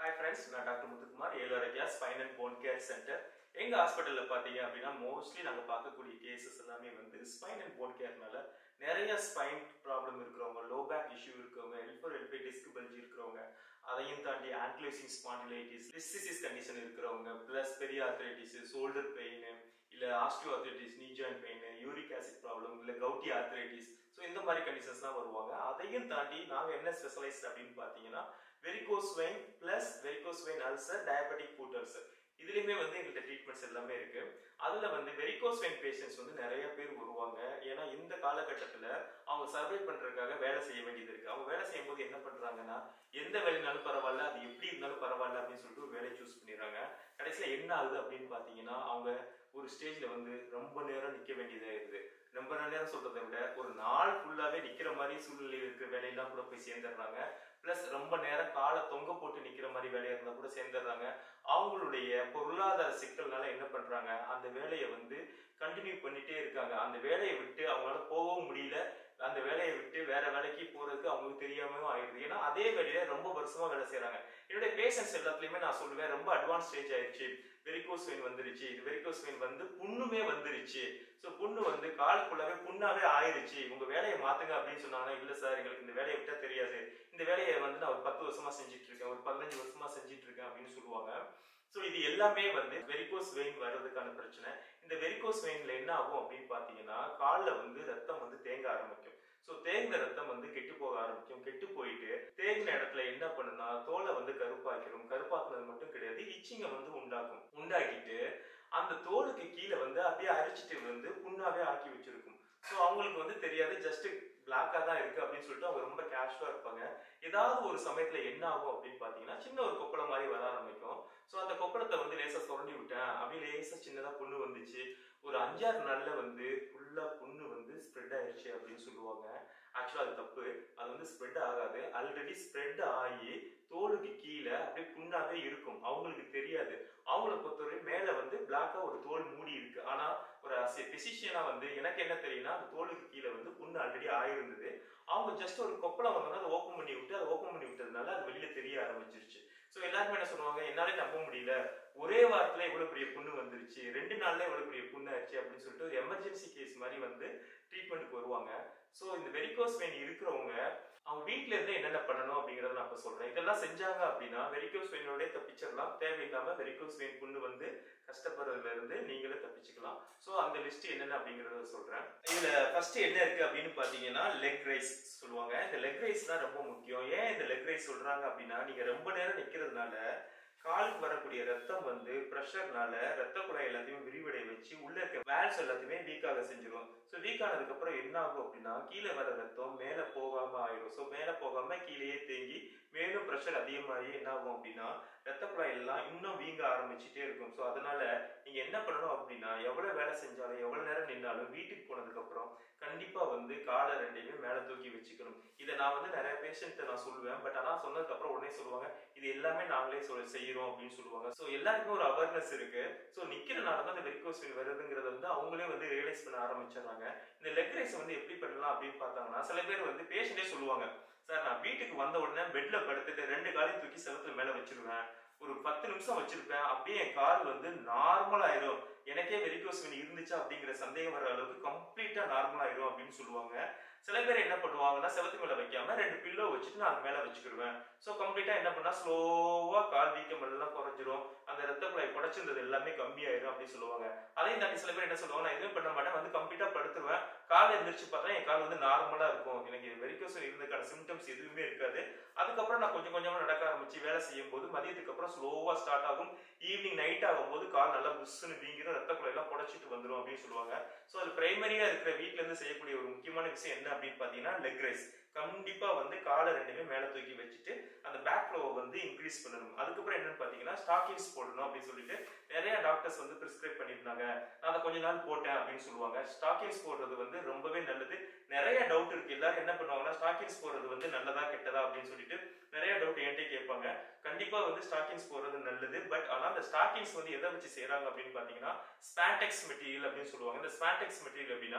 hi friends நான் doctor Muthukumar ஏழரைக்கியா spine and bone care centre எங்க ஹாஸ்பிட்டல்ல பாத்தீங்க அப்படின்னா மோஸ்ட்லி நாங்க பார்க்கக்கூடிய கேசஸ் எல்லாமே வந்து ஸ்பைன் அண்ட் போன் கேர்னால நிறைய ஸ்பைன் ப்ராப்ளம் இருக்கிறவங்க லோ பேக் இஷ்யூ இருக்கிறவங்க எல்ஃபர் எல்பி டிஸ்க் பல்ஜி இருக்கிறவங்க அதையும் தாண்டி ஆன்க்ளோசிங் ஸ்பாண்டிலைட்டிஸ் டிஸ்டிசிஸ் கண்டிஷன் இருக்கிறவங்க பிளஸ் பெரிய ஆர்த்ரைட்டிஸ் ஷோல்டர் பெயின் இல்ல osteoarthritis knee joint pain uric acid problem இல்ல கவுட்டி ஆர்த்ரைட்டிஸ் ஸோ இந்த மாதிரி கண்டிஷன்ஸ் தான் வருவாங்க அதையும் தாண்டி நாங்க என்ன ஸ்பெஷலைஸ் அப்படின்னு பாத்தீங்கன்னா varicose vein plus varicose vein ulcer diabetic foot ulcer இதுலயுமே வந்து எங்கள்கிட்ட ட்ரீட்மெண்ட்ஸ் எல்லாமே இருக்கு அதுல வந்து வெரிகோஸ் வெயின் பேஷண்ட்ஸ் வந்து நிறைய பேர் வருவாங்க ஏன்னா இந்த காலகட்டத்துல அவங்க சர்வை பண்றதுக்காக வேலை செய்ய வேண்டியது இருக்கு அவங்க வேலை செய்யும் போது என்ன பண்றாங்கன்னா எந்த வேலைனாலும் பரவாயில்ல அது எப்படி இருந்தாலும் பரவாயில்ல அப்படின்னு சொல்லிட்டு ஒரு வேலையை சூஸ் பண்ணிடுறாங்க கடைசியில என்ன ஆகுது அப்படின்னு பாத்தீங்கன்னா அவங்க ஒரு ஸ்டேஜ்ல வந்து ரொம்ப நேரம் நிக்க வேண்டியதாயிருது ரொம்ப நேரம் சொல்றதை விட ஒரு நாள் ஃபுல்லாவே நிக்கிற மாதிரி சூழ்நிலை இருக்கிற வேலையெல்லாம் கூட போய் சேர்ந்துடுறாங்க பிளஸ் ரொம்ப நேரம் காலை தொங்க போட்டு நிக்கிற மாதிரி வேலையா இருந்தா கூட சேர்ந்துடுறாங்க அவங்களுடைய பொருளாதார சிக்கல்னால என்ன பண்றாங்க அந்த வேலையை வந்து கண்டினியூ பண்ணிட்டே இருக்காங்க அந்த வேலையை விட்டு அவங்களால போகவும் முடியல அந்த வேலையை விட்டு வேற வேலைக்கு போறதுக்கு அவங்களுக்கு தெரியாமலும் ஆயிடுது ஏன்னா அதே வேலையில ரொம்ப வருஷமா வேலை செய்யறாங்க என்னுடைய பேஷன்ஸ் எல்லாத்துலயுமே நான் சொல்லுவேன் ரொம்ப அட்வான்ஸ் ஸ்டேஜ் ஆயிடுச்சு வெரிகோஸ் வெயின் வந்துருச்சு இது வெரிகோஸ் வெயின் வந்து புண்ணுமே வந்துருச்சு ஸோ புண்ணு வந்து காலுக்குள்ளவே புண்ணாவே ஆயிருச்சு உங்க வேலையை மாத்துங்க அப்படின்னு சொன்னாங்கன்னா இல்ல சார் எங்களுக்கு இந்த வேலையை விட்டா தெரியாது இந்த வேலையை வந்து நான் ஒரு பத்து வருஷமா செஞ்சுட்டு இருக்கேன் ஒரு பதினஞ்சு வருஷமா செஞ்சுட்டு இருக்கேன் அப்படின்னு சொல்லுவாங்க ஸோ இது எல்லாமே வந்து வெரிகோஸ் வெயின் வர்றதுக்கான பிரச்சனை இந்த வெரிகோஸ் வெயின்ல என்ன ஆகும் அப்படின்னு பாத்தீங்கன்னா காலில் வந்து ரத்தம் வந்து தேங்க ஆரம்பிக்கும் ஸோ தேங்கின ரத்தம் வந்து கெட்டு போக ஆரம்பிக்கும் கெட்டு போயிட்டு தேங்கின இடத்துல என்ன பண்ணுனா தோலை வந்து கருப்பாக்கிடும் கருப்பாக்குனது மட்டும் கிடையாது இச்சிங்க வந்து உண்டாக்கும் உண்டாக்கிட்டு அந்த தோலுக்கு கீழே வந்து அப்படியே அரிச்சிட்டு வந்து புண்ணாவே ஆக்கி வச்சிருக்கும் ஸோ அவங்களுக்கு வந்து தெரியாது ஜஸ்ட் பிளாக்கா தான் இருக்கு அப்படின்னு சொல்லிட்டு அவங்க ரொம்ப கேஷுவலா இருப்பாங்க ஏதாவது ஒரு சமயத்துல என்ன ஆகும் அப்படின்னு பாத்தீங்கன்னா சின்ன ஒரு கொப்பளம் மாதிரி வர ஆரம்பிக்கும் ஸோ அந்த கொப்பளத்தை வந்து லேசா சுரண்டி விட்டேன் அப்படியே லேசா சின்னதா புண்ணு வந்துச்சு ஒரு அஞ்சாறு நாள்ல வந்து ஃபுல்லா புண்ணு வந்து ஸ்ப்ரெட் ஆயிடுச்சு அப்படின்னு சொல்லுவாங்க ஆக்சுவலா அது தப்பு அது வந்து ஸ்ப்ரெட் ஆகாது ஆல்ரெடி ஸ்ப்ரெட் ஆகி தோலுக்கு கீழே அப்படியே புண்ணாவே இருக்கும் அவங்களுக்கு தெரியாது அவங்கள பொறுத்தவரை மேல வந்து பிளாக்கா ஒரு தோல் மூடி இருக்கு ஆனா ஒரு பிசிஷியனா வந்து எனக்கு என்ன தெரியும்னா அந்த தோலுக்கு கீழே வந்து புண்ணு ஆல்ரெடி ஆயிருந்தது அவங்க ஜஸ்ட் ஒரு கொப்பளம் வந்தோம்னா அதை ஓப்பன் பண்ணி விட்டு அதை ஓப்பன் பண்ணி விட்டதுனால அது வெளியில தெரிய ஆரம்பிச்சிருச்சு ஸோ எல்லாருமே என்ன சொல்லுவாங்க என்னாலே நம்ப முடியல ஒரே வாரத்துல இவ்வளவு பெரிய புண்ணு வந்துருச்சு ரெண்டு நாள்ல இவ்வளவு பெரிய புண்ணு ஆச்சு அப்படின்னு சொல்லிட்டு ஒரு எமர்ஜென்சி கேஸ் மாதிரி வந்து ட்ரீட்மெண்ட்டுக்கு வருவாங்க ஸோ இந்த வெரிகோஸ் வெயின் இருக்கிறவங்க அவங்க வீட்ல இருந்து என்னென்ன பண்ணணும் அப்படிங்கறத நான் இப்ப சொல்றேன் இதெல்லாம் செஞ்சாங்க அப்படின்னா வெரிகோஸ் வெயினோட தப்பிச்சிடலாம் தேவையில்லாம வெரிகோஸ் வெயின் புண்ணு வந்து கஷ்டப்படுறதுல இருந்து நீங்களே தப்பிச்சுக்கலாம் ஸோ அந்த லிஸ்ட் என்னென்ன அப்படிங்கறத சொல்றேன் இதுல ஃபர்ஸ்ட் என்ன இருக்கு அப்படின்னு பாத்தீங்கன்னா லெக் ரைஸ் சொல்லுவாங்க இந்த லெக் ரைஸ் தான் ரொம்ப முக்கியம் ஏன் இந்த லெக் ரைஸ் சொல்றாங்க அப்படின்னா நீங்க ரொம்ப நேரம் நிக்கிறதுனால காலுக்கு வரக்கூடிய ரத்தம் வந்து ப்ரெஷர்னால ரத்த குழாய் எல்லாத்தையுமே விரிவடை வச்சு உள்ள இருக்க வேல்ஸ் எல்லாத்தையுமே வீக்காக செஞ்சிடும் ஸோ வீக் ஆனதுக்கு அப்புறம் என்ன ஆகும் அப்படின்னா கீழே வர ரத்தம் மேல போகாம ஆயிடும் ஸோ மேல போகாம கீழேயே தேங்கி மேலும் ப்ரெஷர் அதிகமாகி என்ன ஆகும் அப்படின்னா ரத்த குழாய் எல்லாம் இன்னும் வீங்க ஆரம்பிச்சுட்டே இருக்கும் ஸோ அதனால நீங்க என்ன பண்ணணும் அப்படின்னா எவ்வளவு வேலை செஞ்சாலும் எவ்வளவு நேரம் நின்னாலும் வீட்டுக்கு போனதுக்கு அப்புறம் கண்டிப்பா வந்து காலை ரெண்டையுமே மேல தூக்கி வச்சுக்கணும் இதை நான் வந்து நிறைய பேஷண்ட் நான் சொல்லுவேன் பட் ஆனா சொன்னதுக்கு அப்புறம் உடனே சொல்லுவாங்க இது எல்லாமே நாங்களே சொல் செய்யறோம் அப்படின்னு சொல்லுவாங்க ஸோ எல்லாருக்கும் ஒரு அவேர்னஸ் இருக்கு ஸோ நிக்கிறனால தான் இந்த வெரிகோஸ் வருதுங்கிறத வந்து அவங்களே வந்து ரியலைஸ் பண்ண ஆரம்பிச்சிடுறாங்க இந்த லெக் ரைஸ் வந்து எப்படி பண்ணலாம் அப்படின்னு பார்த்தாங்கன்னா சில பேர் வந்து பேஷண்டே சொல்லுவாங்க சார் நான் வீட்டுக்கு வந்த உடனே பெட்ல படுத்துட்டு ரெண்டு காலையும் தூக்கி செவத்துல மேல வச்சிருவேன் ஒரு பத்து நிமிஷம் வச்சிருப்பேன் அப்படியே என் கால் வந்து நார்மல் ஆயிரும் எனக்கே வெரிகோஸ் வெயின் இருந்துச்சா அப்படிங்கிற சந்தேகம் வர அளவுக்கு கம்ப்ளீட்டா நார்மல் ஆயிரும் அப்படின்னு சொல்லுவாங்க சில பேர் என்ன பண்ணுவாங்கன்னா செவத்து மேல வைக்காம ரெண்டு பில்லோ வச்சுட்டு நான் அது மேல வச்சுக்கிடுவேன் ஸோ கம்ப்ளீட்டா என்ன பண்ணா ஸ்லோவா கால் வீக்கம் எல்லாம் குறைஞ்சிரும் அந்த ரத்த குழாய் குடைச்சிருந்தது எல்லாமே கம்மியாயிரும் அப்படின்னு சொல்லுவாங்க அதையும் தாண்டி சில பேர் என்ன சொல்லுவாங்க நான் எதுவும் பண்ண மாட்டேன் வந்து கம்ப்ளீட்டா படுத்துருவேன் காலை எந்திரிச்சு பார்த்தா என் கால் வந்து நார்மலா இருக்கும் எனக்கு வெரிகோஸ் இருந்ததுக்கான சிம்டம்ஸ் எதுவுமே இருக்காது அதுக்கப்புறம் நான் கொஞ்சம் கொஞ்சமா நடக்க ஆரம்பிச்சு வேலை செய்யும் போது மதியத்துக்கு அப்புறம் ஸ்லோவா ஸ்டார்ட் ஆகும் ஈவினிங் நைட் ஆகும்போது கால் நல்லா புஷ்னு வீங்கிரும் ரத்த குழாய் எல்லாம் புடைச்சிட்டு வந்துடும் அப்படின்னு சொல்லுவாங்க ஸோ அது பிரைமரியா இருக்கிற வீட்ல இருந்து செய்யக்கூடிய ஒரு முக்கியமான விஷயம் என்ன அப்படின்னு பாத்தீங்கன்னா லெக் ரைஸ் கண்டிப்பா வந்து காலை ரெண்டுமே மேல தூக்கி வச்சுட்டு அந்த பேக் ஃப்ளோவை வந்து இன்க்ரீஸ் பண்ணணும் அதுக்கப்புறம் என்னன்னு பாத்தீங்கன்னா ஸ்டாக்கிங்ஸ் போடணும் அப்படின்னு சொல்லிட்டு நிறைய டாக்டர்ஸ் வந்து பிரிஸ்கிரைப் பண்ணியிருந்தாங்க நான் அதை கொஞ்ச நாள் போட்டேன் அப்படின்னு சொல்லுவாங்க ஸ்டாக்கிங்ஸ் போடுறது வந்து ரொம்பவே நல்லது நிறைய டவுட் இருக்கு எல்லாரும் என்ன பண்ணுவாங்கன்னா ஸ்டாக்கிங்ஸ் போடுறது வந்து நல்லதா கெட்டதா அப்படின்னு சொல்லிட்டு நிறைய டவுட் என்கிட்ட கேட்பாங்க கண்டிப்பா வந்து ஸ்டாக்கிங்ஸ் போடுறது நல்லது பட் ஆனா அந்த ஸ்டாக்கிங்ஸ் வந்து எதை வச்சு செய்யறாங்க அப்படின்னு பாத்தீங்கன்னா ஸ்பாண்டெக்ஸ் மெட்டீரியல் அப்படின்னு சொல்லுவாங்க இந்த ஸ்பாண்டெக்ஸ் மெட்டீரியல் அப்படின்னா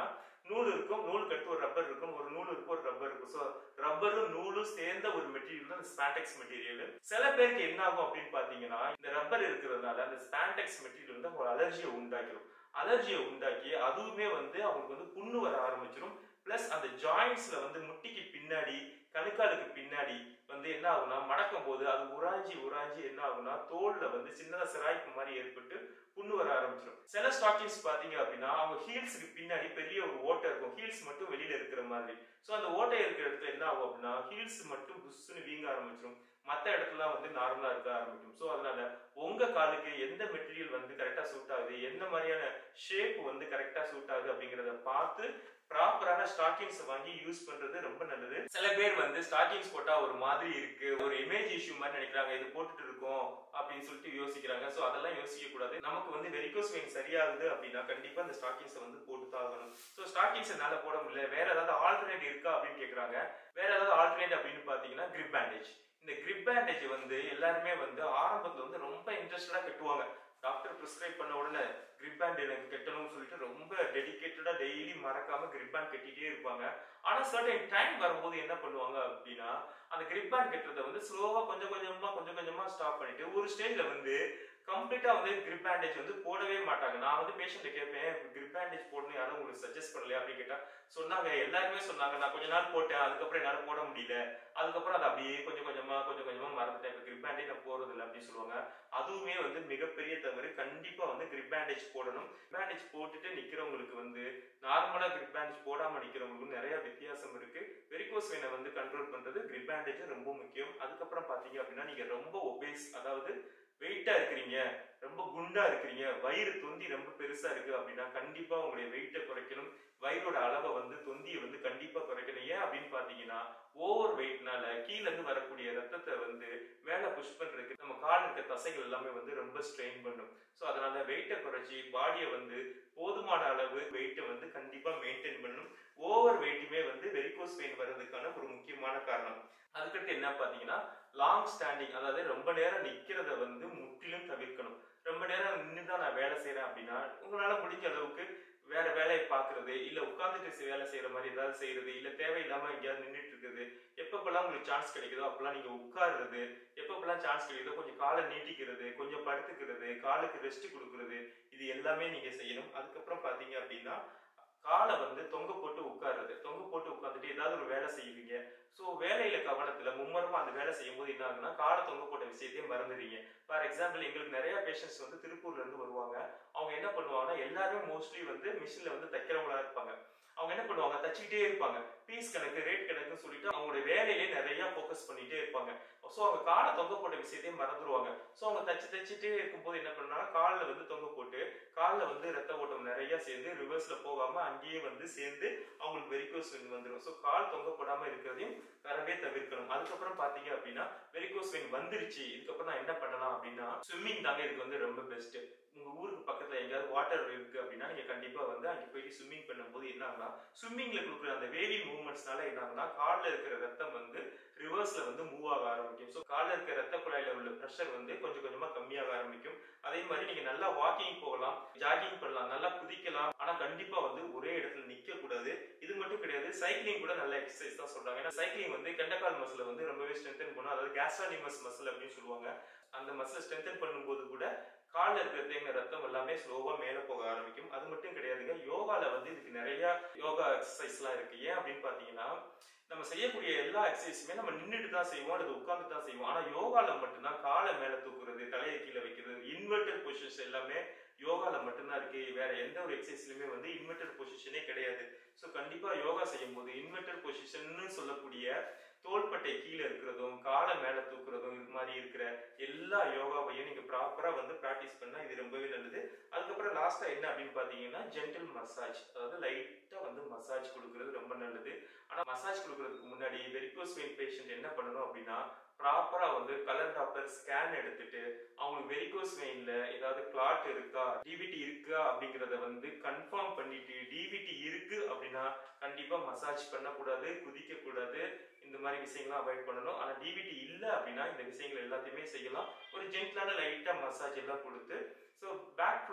நூல் இருக்கும் நூலுக்கு அடுத்து ஒரு ரப்பர் இருக்கும் ஒரு நூல் இருக்கும் ஒரு ரப்பர் இருக்கும் ஸோ ரப்பரும் நூலும் சேர்ந்த ஒரு மெட்டீரியல் தான் ஸ்பாண்டெக்ஸ் மெட்டீரியல் சில பேருக்கு என்ன ஆகும் அப்படின்னு பாத்தீங்கன்னா இந்த ரப்பர் இருக்கிறதுனால அந்த ஸ்பாண்டெக்ஸ் மெட்டீரியல் வந்து அவங்க அலர்ஜியை உண்டாக்கிடும் அலர்ஜியை உண்டாக்கி அதுவுமே வந்து அவங்களுக்கு வந்து புண்ணு வர ஆரம்பிச்சிடும் பிளஸ் அந்த ஜாயின்ஸ்ல வந்து முட்டிக்கு பின்னாடி கணுக்காலுக்கு பின்னாடி வந்து என்ன ஆகும்னா மடக்கும் போது அது உராஞ்சி உராஞ்சி என்ன ஆகும்னா தோல்ல வந்து சின்னதா சிராய்ப்பு மாதிரி ஏற்பட்டு புண்ணு வர ஆரம்பிச்சிடும் சில ஸ்டாக்கிங்ஸ் பாத்தீங்க அப்படின்னா அவங்க ஹீல்ஸுக்கு பின்னாடி பெரிய ஒரு ஓட்டை இருக்கும் ஹீல்ஸ் மட்டும் வெளியில இருக்கிற மாதிரி ஸோ அந்த ஓட்டை இருக்கிற இடத்துல என்ன ஆகும் அப்படின்னா ஹீல்ஸ் மட்டும் புஷ்னு வீங்க ஆரம்பிச்சிடும் மற்ற இடத்துல வந்து நார்மலா இருக்க ஆரம்பிக்கும் ஸோ அதனால உங்க காலுக்கு எந்த மெட்டீரியல் வந்து கரெக்டா சூட் ஆகுது என்ன மாதிரியான ஷேப் வந்து கரெக்டா சூட் ஆகுது அப்படிங்கறத பார்த்து ப்ராப்பரான ஸ்டாக்கிங்ஸ் வாங்கி யூஸ் பண்றது ரொம்ப நல்லது சில பேர் வந்து ஸ்டாக்கிங்ஸ் போட்டா ஒரு மாதிரி இருக்கு ஒரு இமேஜ் இஷ்யூ மாதிரி நினைக்கிறாங்க இது போட்டுட்டு இருக்கோம் அப்படின்னு சொல்லிட்டு யோசிக்கிறாங்க ஸோ அதெல்லாம் யோசிக்க கூடாது நமக்கு வந்து வெரிகோஸ் வெயின் சரியாகுது அப்படின்னா கண்டிப்பா இந்த ஸ்டாக்கிங்ஸை வந்து போட்டு தான் ஆகணும் ஸோ ஸ்டாக்கிங்ஸ் என்னால போட முடியல வேற ஏதாவது ஆல்டர்னேட் இருக்கா அப்படின்னு கேக்குறாங்க வேற ஏதாவது ஆல்டர்னேட் அப்படின்னு பாத்தீங்கன்னா கிரிப் பேண்டேஜ் இந்த கிரிப் பேண்டேஜ் வந்து எல்லாருமே வந்து ஆரம்பத்துல வந்து ரொம்ப இன்ட்ரெஸ்டடா கட்டுவாங்க டாக்டர் ப்ரிஸ்கிரைப் பண்ண உடனே கிரிப் பேண்ட் எனக்கு கட்டணும்னு சொல்லிட்டு ரொம்ப டெடிக்கேட்டடா டெய்லி மறக்காம கிரிப் பேண்ட் கட்டிட்டே இருப்பாங்க ஆனா சர்டன் டைம் வரும்போது என்ன பண்ணுவாங்க அப்படின்னா அந்த கிரிப் பேண்ட் கட்டுறதை வந்து ஸ்லோவா கொஞ்சம் கொஞ்சமா கொஞ்சம் கொஞ்சமா ஸ்டாப் பண்ணிட்டு ஒரு ஸ்டேஜ்ல வந்து கம்ப்ளீட்டா வந்து கிரிப் பேண்டேஜ் வந்து போடவே மாட்டாங்க நான் வந்து பேஷண்ட் கேட்பேன் கிரிப் பேண்டேஜ் போடணும் யாரும் உங்களுக்கு சஜஸ்ட் பண்ணலையா அப்படின்னு கேட்டா சொன்னாங்க எல்லாருமே சொன்னாங்க நான் கொஞ்ச நாள் போட்டேன் அதுக்கப்புறம் என்னால போட முடியல அதுக்கப்புறம் அதை அப்படியே கொஞ்சம் கொஞ்சமா கொஞ்சம் கொஞ்சமா மறந்துட்டேன் இப்போ கிரிப் பேண்டேஜ் நான் போறது இல்லை அப்படின்னு சொல்லுவாங்க அதுவுமே வந்து மிகப்பெரிய தவறு கண்டிப்பா வந்து கிரிப் பேண்டேஜ் போடணும் பேண்டேஜ் போட்டுட்டு நிக்கிறவங்களுக்கு வந்து நார்மலா கிரிப் பேண்டேஜ் போடாம நிக்கிறவங்களுக்கு நிறைய வித்தியாசம் இருக்கு வெரிகோஸ் வெயினை வந்து கண்ட்ரோல் பண்றது கிரிப் பேண்டேஜ் ரொம்ப முக்கியம் அதுக்கப்புறம் பாத்தீங்க அப்படின்னா நீங்க ரொம்ப ஒபேஸ் அதாவது வெயிட்டா இருக்கிறீங்க ரொம்ப குண்டா இருக்கிறீங்க வயிறு தொந்தி ரொம்ப பெருசா இருக்கு அப்படின்னா கண்டிப்பா உங்களுடைய வெயிட்டை குறைக்கணும் வயிறோட அளவை வந்து தொந்தியை வந்து கண்டிப்பா குறைக்கணும் ஏன் அப்படின்னு பாத்தீங்கன்னா ஓவர் வெயிட்னால கீழ இருந்து வரக்கூடிய ரத்தத்தை வந்து மேல புஷ் பண்றதுக்கு நம்ம கால் இருக்க தசைகள் எல்லாமே வந்து ரொம்ப ஸ்ட்ரெயின் பண்ணும் ஸோ அதனால வெயிட்டை குறைச்சி பாடியை வந்து போதுமான அளவு வெயிட்டை வந்து கண்டிப்பா மெயின்டைன் பண்ணணும் ஓவர் வெயிட்டுமே வந்து வெரிகோஸ் பெயின் வர்றதுக்கான ஒரு முக்கியமான காரணம் அதுக்கடுத்து என்ன பாத்தீங்கன்னா லாங் ஸ்டாண்டிங் அதாவது ரொம்ப நேரம் நிக்கிறத வந்து முற்றிலும் தவிர்க்கணும் ரொம்ப நேரம் நின்று தான் நான் வேலை செய்யறேன் அப்படின்னா உங்களால முடிஞ்ச அளவுக்கு வேற வேலையை பாக்குறது இல்ல உட்காந்துட்டு வேலை செய்யற மாதிரி ஏதாவது செய்யறது இல்ல தேவையில்லாம எங்கேயாவது நின்றுட்டு இருக்குது எப்பப்பெல்லாம் உங்களுக்கு சான்ஸ் கிடைக்குதோ அப்பெல்லாம் நீங்க உட்காருறது எப்பப்பெல்லாம் சான்ஸ் கிடைக்குதோ கொஞ்சம் காலை நீட்டிக்கிறது கொஞ்சம் படுத்துக்கிறது காலுக்கு ரெஸ்ட் கொடுக்கறது இது எல்லாமே நீங்க செய்யணும் அதுக்கப்புறம் பாத்தீங்க அப்படின்னா காலை வந்து தொங்க போட்டு உட்காருறது தொங்க போட்டு உட்காந்துட்டு ஏதாவது ஒரு வேலை செய்வீங்க ஸோ வேலையில கவனத்துல மும்மரமா அந்த வேலை செய்யும் போது என்ன ஆகுதுன்னா காலை தொங்க போட்ட விஷயத்தையே மறந்துடுறீங்க ஃபார் எக்ஸாம்பிள் எங்களுக்கு நிறைய பேஷண்ட்ஸ் வந்து திருப்பூர்ல இருந்து வருவாங்க அவங்க என்ன பண்ணுவாங்கன்னா எல்லாருமே மோஸ்ட்லி வந்து மிஷின்ல வந்து தைக்கிறவங்களா இருப்பாங்க அவங்க என்ன பண்ணுவாங்க தச்சுக்கிட்டே இருப்பாங்க பீஸ் கணக்கு ரேட் கணக்குன்னு சொல்லிட்டு அவங்களுடைய வேலையிலே நிறைய ஃபோக்கஸ் பண்ணிட்டே இருப்பாங்க ஸோ அவங்க காலை தொங்க போட்ட விஷயத்தையே மறந்துடுவாங்க ஸோ அவங்க தச்சு தச்சுட்டே இருக்கும்போது என்ன பண்ணாங்க காலில் வந்து தொங்க போட்டு காலில் வந்து ரத்த ஓட்டம் நிறைய சேர்ந்து ரிவர்ஸ்ல போகாம அங்கேயே வந்து சேர்ந்து அவங்களுக்கு வெரிகோஸ் வெயின் வந்துடும் ஸோ கால் தொங்க போடாம இருக்கிறதையும் வரவே தவிர்க்கணும் அதுக்கப்புறம் பாத்தீங்க அப்படின்னா வெரிகோஸ் வெயின் வந்துருச்சு இதுக்கப்புறம் நான் என்ன பண்ணலாம் அப்படின்னா ஸ்விம்மிங் தாங்க இதுக்கு வந்து ரொம்ப பெஸ்ட் உங்க ஊருக்கு பக்கத்துல எங்கேயாவது வாட்டர் இருக்கு அப்படின்னா நீங்க கண்டிப்பா வந்து அங்க போயிட்டு ஸ்விம்மிங் பண்ணும்போது என்ன ஆகுனா ஸ்விம்மிங்ல கொடுக்குற அந்த வேவி மூவ்மெண்ட்ஸ்னால என்ன ஆகுனா கால்ல இருக்கிற ரத்தம் வந்து ரிவர்ஸ்ல வந்து மூவ் ஆக ஆரம்பிக்கும் ஸோ கால்ல இருக்கிற ரத்த குழாயில உள்ள ப்ரெஷர் வந்து கொஞ்சம் கொஞ்சமா கம்மியாக ஆரம்பிக்கும் அதே மாதிரி நீங்க நல்லா வாக்கிங் போகலாம் ஜாகிங் பண்ணலாம் நல்லா குதிக்கலாம் ஆனா கண்டிப்பா வந்து ஒரே இடத்துல நிக்க கூடாது இது மட்டும் கிடையாது சைக்கிளிங் கூட நல்ல எக்ஸசைஸ் தான் சொல்றாங்க ஏன்னா சைக்கிளிங் வந்து கெண்டக்கால் மசில வந்து ரொம்பவே ஸ்ட்ரென்தன் பண்ணும் அதாவது கேஸ்ட்ரானிமஸ் மசில் அப்படின்னு சொல்லுவாங்க அந்த மசில் ஸ்ட்ரென்தன் பண்ணும்போது கூட காலில் இருக்கிற தேங்க ரத்தம் எல்லாமே ஸ்லோவா மேல போக ஆரம்பிக்கும் அது மட்டும் கிடையாதுங்க யோகால வந்து இதுக்கு நிறைய யோகா எக்ஸசைஸ்லாம் இருக்கு ஏன் அப்படின்னு பாத்தீங்கன்னா நம்ம செய்யக்கூடிய எல்லா எக்ஸசைஸுமே நம்ம நின்றுட்டு தான் செய்வோம் அல்லது உட்கார்ந்து தான் செய்வோம் ஆனா யோகால மட்டும்தான் காலை மேல தூக்குறது தலையை கீழே வைக்கிறது இன்வெர்டட் பொசிஷன்ஸ் எல்லாமே யோகால மட்டும்தான் இருக்கு வேற எந்த ஒரு எக்ஸசைஸ்லயுமே வந்து இன்வெர்டட் பொசிஷனே கிடையாது ஸோ கண்டிப்பா யோகா செய்யும் போது இன்வெர்டட் பொசிஷன் சொல்லக்கூடிய தோள்பட்டை கீழே இருக்கிறதும் காலை மேல தூக்குறதும் இது மாதிரி இருக்கிற எல்லா யோகாவையும் நீங்க ப்ராப்பரா வந்து பிராக்டிஸ் பண்ணா இது ரொம்பவே நல்லது அதுக்கப்புறம் லாஸ்டா என்ன அப்படின்னு பாத்தீங்கன்னா ஜென்டில் மசாஜ் அதாவது லைட்டா வந்து மசாஜ் கொடுக்கறது ரொம்ப நல்லது ஆனா மசாஜ் கொடுக்கறதுக்கு முன்னாடி வெரிகோஸ் வெயின் பேஷண்ட் என்ன பண்ணணும் அப்படின்னா ப்ராப்பரா வந்து கலர் டாப்லர் ஸ்கேன் எடுத்துட்டு அவங்களுக்கு வெரிகோஸ் வெயின்ல ஏதாவது கிளாட் இருக்கா டிவிடி இருக்கா அப்படிங்கறத வந்து கன்ஃபார்ம் பண்ணிட்டு டிவிடி இருக்கு அப்படின்னா கண்டிப்பா மசாஜ் பண்ணக்கூடாது குதிக்க கூடாது இந்த மாதிரி விஷயங்கள்லாம் அவாய்ட் பண்ணணும் ஆனா டிவிடி இல்ல அப்படின்னா இந்த விஷயங்கள் எல்லாத்தையுமே செய்யலாம் ஒரு ஜென்டலான லைட்டா மசாஜ் எல்லாம் கொடுத்து ஸோ பேக் ஃப்ளோ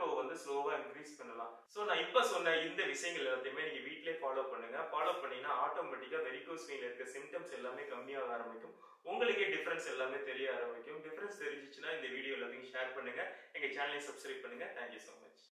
ஃப்ளோ வந்து ஸ்லோவா இன்க்ரீஸ் பண்ணலாம் ஸோ நான் இப்போ சொன்ன இந்த விஷயங்கள் எல்லாத்தையுமே நீங்க வீட்டிலே ஃபாலோ பண்ணுங்க ஃபாலோ பண்ணீங்கன்னா ஆட்டோமேட்டிக்கா வெரிகோஸ் வெயின்ல இருக்க சிம்டம்ஸ் எல்லாமே கம்மியாக ஆரம்பிக்கும் உங்களுக்கே டிஃபரன்ஸ் எல்லாமே தெரிய ஆரம்பிக்கும் டிஃபரன்ஸ் தெரிஞ்சிச்சுன்னா இந்த வீடியோ எல்லாத்தையும் ஷேர் பண்ணுங்க எங்க சேனலையும் சப்ஸ்கிரைப் பண்ணுங்க தேங்க்யூ ஸோ மச்